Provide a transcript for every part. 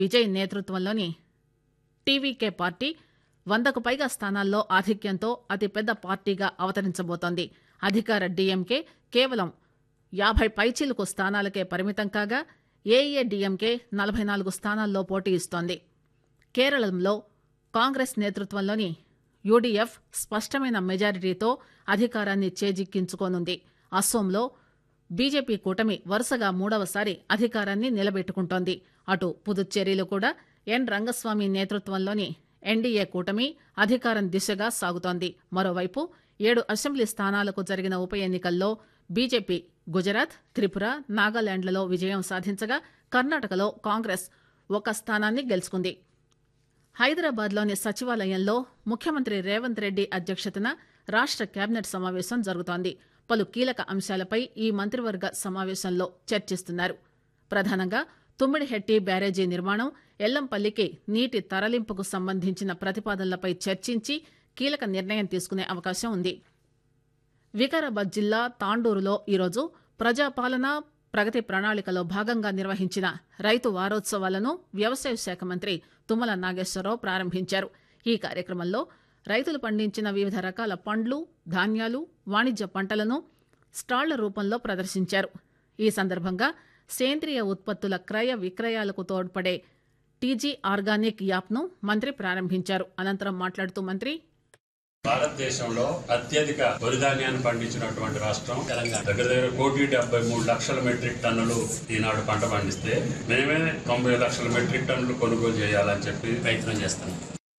విజయ్ నేతృత్వంలోని TVK party వందకు పైగా స్థానాల్లో ఆధిక్యంతో అతిపెద్ద పార్టీగా అవతరించబోతోంది అధికార డీఎంకే కేవలం యాభై పైచిలుకు స్థానాలకే పరిమితం కాగా ఏఏడీఎంకే నలభై నాలుగు స్థానాల్లో పోటీ ఇస్తోంది కేరళంలో కాంగ్రెస్ నేతృత్వంలోని యూడీఎఫ్ స్పష్టమైన మెజారిటీతో అధికారాన్ని చేజిక్కించుకోనుంది అస్సోంలో బీజేపీ కూటమి వరుసగా మూడవసారి అధికారాన్ని నిలబెట్టుకుంటోంది అటు పుదుచ్చేరిలో కూడా ఎన్ రంగస్వామి నేతృత్వంలోని ఎన్డీఏ కూటమి అధికారం దిశగా సాగుతోంది మరోవైపు ఏడు అసెంబ్లీ స్థానాలకు జరిగిన ఉప ఎన్నికల్లో బీజేపీ గుజరాత్ త్రిపుర నాగాలాండ్లలో విజయం సాధించగా కర్ణాటకలో కాంగ్రెస్ ఒక స్థానాన్ని గెలుచుకుంది హైదరాబాద్లోని సచివాలయంలో ముఖ్యమంత్రి రేవంత్ రెడ్డి అధ్యక్షతన రాష్ట కేబినెట్ సమావేశం జరుగుతోంది పలు కీలక అంశాలపై ఈ మంత్రివర్గ సమావేశంలో చర్చిస్తున్నారు ప్రధానంగా తుమ్మిడిహెట్టి బ్యారేజీ నిర్మాణం ఎల్లంపల్లికి నీటి తరలింపుకు సంబంధించిన ప్రతిపాదనలపై చర్చించి కీలక నిర్ణయం తీసుకునే అవకాశం ఉంది వికారాబాద్ జిల్లా తాండూరులో ఈరోజు ప్రజాపాలన ప్రగతి ప్రణాళికలో భాగంగా నిర్వహించిన రైతు వారోత్సవాలను వ్యవసాయ శాఖ మంత్రి తుమ్మల నాగేశ్వరరావు ప్రారంభించారు ఈ కార్యక్రమంలో రైతులు పండించిన వివిధ రకాల పండ్లు ధాన్యాలు వాణిజ్య పంటలను స్టాళ్ల రూపంలో ప్రదర్శించారు ఈ సందర్భంగా సేంద్రియ ఉత్పత్తుల క్రయ విక్రయాలకు తోడ్పడే టీజీ ఆర్గానిక్ యాప్ను మంత్రి ప్రారంభించారు అనంతరం మాట్లాడుతూ మంత్రి భారతదేశంలో అత్యధిక వరి ధాన్యాన్ని పండించినటువంటి రాష్ట్రం తెలంగాణ దగ్గర దగ్గర కోటి డెబ్బై మూడు లక్షల మెట్రిక్ టన్నులు ఈనాడు పంట పండిస్తే మేమే తొంభై లక్షల మెట్రిక్ టన్నులు కొనుగోలు చేయాలని చెప్పి ప్రయత్నం చేస్తున్నాం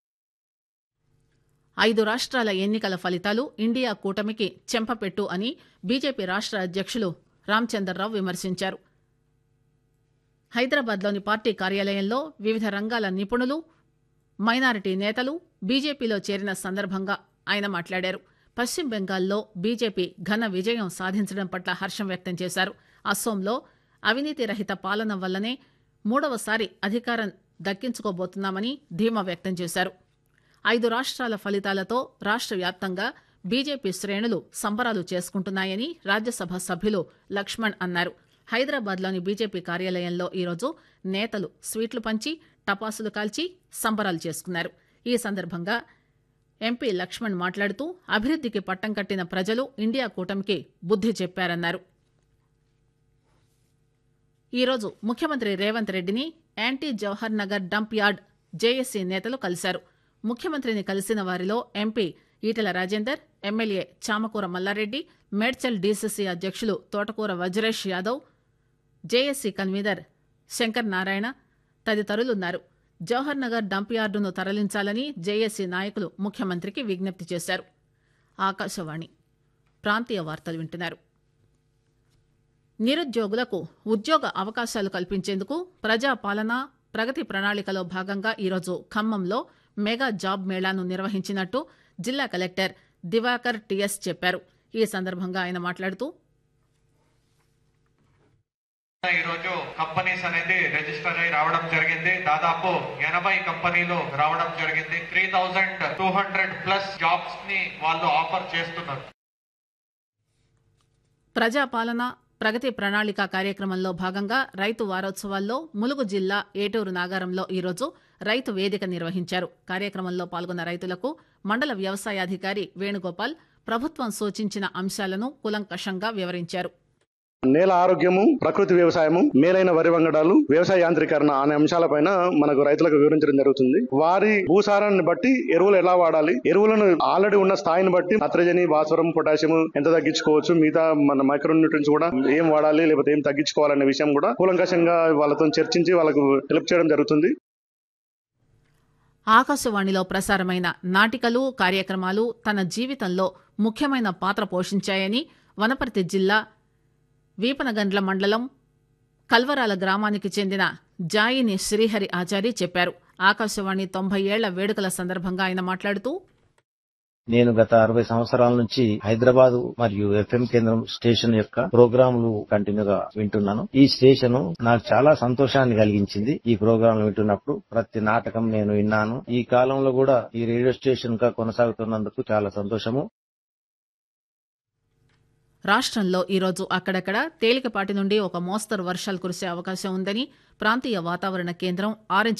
ఐదు రాష్ట్రాల ఎన్నికల ఫలితాలు ఇండియా కూటమికి చెంపపెట్టు అని బీజేపీ రాష్ట్ర అధ్యక్షులు రామచందర్రావు విమర్శించారు హైదరాబాద్లోని పార్టీ కార్యాలయంలో వివిధ రంగాల నిపుణులు మైనారిటీ నేతలు బీజేపీలో చేరిన సందర్భంగా ఆయన మాట్లాడారు పశ్చిమ బెంగాల్లో బీజేపీ ఘన విజయం సాధించడం పట్ల హర్షం వ్యక్తం చేశారు అస్సోంలో అవినీతి రహిత పాలన వల్లనే మూడవసారి అధికారం దక్కించుకోబోతున్నామని ధీమా వ్యక్తం చేశారు ఐదు రాష్ట్రాల ఫలితాలతో రాష్ట్ర వ్యాప్తంగా బీజేపీ శ్రేణులు సంబరాలు చేసుకుంటున్నాయని రాజ్యసభ సభ్యులు లక్ష్మణ్ అన్నారు హైదరాబాద్లోని బీజేపీ కార్యాలయంలో ఈరోజు నేతలు స్వీట్లు పంచి టపాసులు కాల్చి సంబరాలు చేసుకున్నారు ఈ సందర్భంగా ఎంపీ లక్ష్మణ్ మాట్లాడుతూ అభివృద్దికి పట్టం కట్టిన ప్రజలు ఇండియా కూటమికి బుద్ది చెప్పారన్నారు ఈరోజు ముఖ్యమంత్రి రేవంత్ రెడ్డిని anti Jawahar Nagar dump yard JAC నేతలు కలిశారు ముఖ్యమంత్రిని కలిసిన వారిలో MP Etela Rajender MLA Chamakura Mallareddy Medchal DCC అధ్యక్షులు తోటకూర వజ్రేష్ యాదవ్ జేఏసీ కన్వీనర్ శంకర్ నారాయణ తదితరులున్నారు జవహర్ నగర్ డంప్ యార్డును తరలించాలని జేఏసీ నాయకులు ముఖ్యమంత్రికి విజ్ఞప్తి చేశారు ఆకాశవాణి ప్రాంతీయ వార్తలు వింటున్నారు నిరుద్యోగులకు ఉద్యోగ అవకాశాలు కల్పించేందుకు ప్రజాపాలన ప్రగతి ప్రణాళికలో భాగంగా ఈరోజు ఖమ్మంలో మెగా జాబ్ మేళాను నిర్వహించినట్టు జిల్లా కలెక్టర్ దివాకర్ టిఎస్ చెప్పారు ఈ సందర్భంగా ఆయన మాట్లాడుతూ ఈ రోజు కంపెనీస్ అనేది రిజిస్టర్ అయి రావడం జరిగింది దాదాపు ఎనభై కంపెనీలు రావడం జరిగింది three thousand two hundred plus jobs ని వాళ్ళు ఆఫర్ చేస్తున్నారు ప్రజాపాలన ప్రగతి ప్రణాళిక కార్యక్రమంలో భాగంగా రైతు వారోత్సవాల్లో ములుగు జిల్లా ఏటూరు నాగారంలో ఈరోజు రైతు వేదిక నిర్వహించారు కార్యక్రమంలో పాల్గొన్న రైతులకు మండల వ్యవసాయాధికారి వేణుగోపాల్ ప్రభుత్వం సూచించిన అంశాలను కులంకషంగా వివరించారు నేల ఆరోగ్యము ప్రకృతి వ్యవసాయము మేలైన వరి వంగడాలు వ్యవసాయ యాంత్రీకరణ అనే అంశాలపైన మనకు రైతులకు వివరించడం జరుగుతుంది వారి భూసారాన్ని బట్టి ఎరువులు ఎలా వాడాలి ఎరువులను ఆల్రెడీ ఉన్న స్థాయిని బట్టి నత్రజని భాస్వరం పొటాషియం ఎంత తగ్గించుకోవచ్చు మిగతా మన మైక్రో న్యూట్రియన్స్ కూడా ఏం వాడాలి లేకపోతే ఏం తగ్గించుకోవాలనే విషయం కూడా కూలంకషంగా వాళ్ళతో చర్చించి వాళ్ళకు హెల్ప్ చేయడం జరుగుతుంది ఆకాశవాణిలో ప్రసారమైన నాటికలు కార్యక్రమాలు తన జీవితంలో ముఖ్యమైన పాత్ర పోషించాయని వనపర్తి జిల్లా వీపనగండ్ల మండలం కల్వరాల గ్రామానికి చెందిన జాయిని శ్రీహరి ఆచారి చెప్పారు ఆకాశవాణి తొంభై ఏళ్ల వేడుకల సందర్భంగా ఆయన మాట్లాడుతూ నేను గత అరవై సంవత్సరాల నుంచి హైదరాబాద్ మరియు ఎఫ్ఎం కేంద్రం స్టేషన్ యొక్క ప్రోగ్రాంలు కంటిన్యూగా వింటున్నాను ఈ స్టేషన్ నాకు చాలా సంతోషాన్ని కలిగించింది ఈ ప్రోగ్రాంలు వింటున్నప్పుడు ప్రతి నాటకం నేను విన్నాను ఈ కాలంలో కూడా ఈ రేడియో స్టేషన్ గా కొనసాగుతున్నందుకు చాలా సంతోషము రాష్టంలో ఈరోజు అక్కడక్కడ తేలికపాటి నుండి ఒక మోస్తరు వర్షాలు కురిసే అవకాశం ఉందని ప్రాంతీయ వాతావరణ కేంద్రం ఆరెంజ్